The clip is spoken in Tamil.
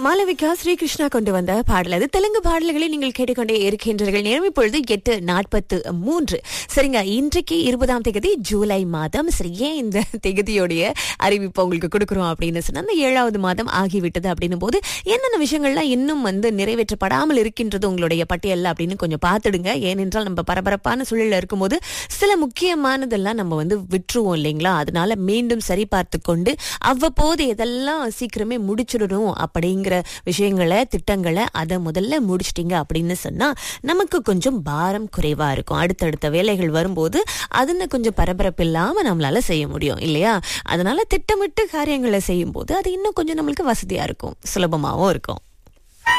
மாளவிகா ஸ்ரீகிருஷ்ணா கொண்டு வந்த பாடல் அது தெலுங்கு பாடல்களை நீங்கள் கேட்டுக்கொண்டே இருக்கின்றீர்கள் நேரம் இப்பொழுது எட்டு நாற்பத்து மூன்று சரிங்க இன்றைக்கு இருபதாம் தேதி ஜூலை மாதம் சரி ஏன் இந்த தேதியோடைய அறிவிப்பு உங்களுக்கு கொடுக்குறோம் அப்படின்னு சொன்னா அந்த ஏழாவது மாதம் ஆகிவிட்டது அப்படின்னும் போது என்னென்ன விஷயங்கள்லாம் இன்னும் வந்து நிறைவேற்றப்படாமல் இருக்கின்றது உங்களுடைய பட்டியல்ல அப்படின்னு கொஞ்சம் பார்த்துடுங்க ஏனென்றால் நம்ம பரபரப்பான சூழல்ல இருக்கும்போது சில முக்கியமானதெல்லாம் நம்ம வந்து விட்டுருவோம் இல்லைங்களா அதனால மீண்டும் சரி பார்த்து கொண்டு அவ்வப்போது எதெல்லாம் சீக்கிரமே முடிச்சிடணும் அப்படிங்கிற விஷயங்களை திட்டங்களை அதை முதல்ல முடிச்சிட்டீங்க அப்படின்னு சொன்னா நமக்கு கொஞ்சம் பாரம் குறைவா இருக்கும் அடுத்தடுத்த வேலைகள் வரும்போது அதுன்னு கொஞ்சம் பரபரப்பு இல்லாம நம்மளால செய்ய முடியும் இல்லையா அதனால திட்டமிட்டு காரியங்களை செய்யும் போது அது இன்னும் கொஞ்சம் நம்மளுக்கு வசதியா இருக்கும் சுலபமாவும் இருக்கும்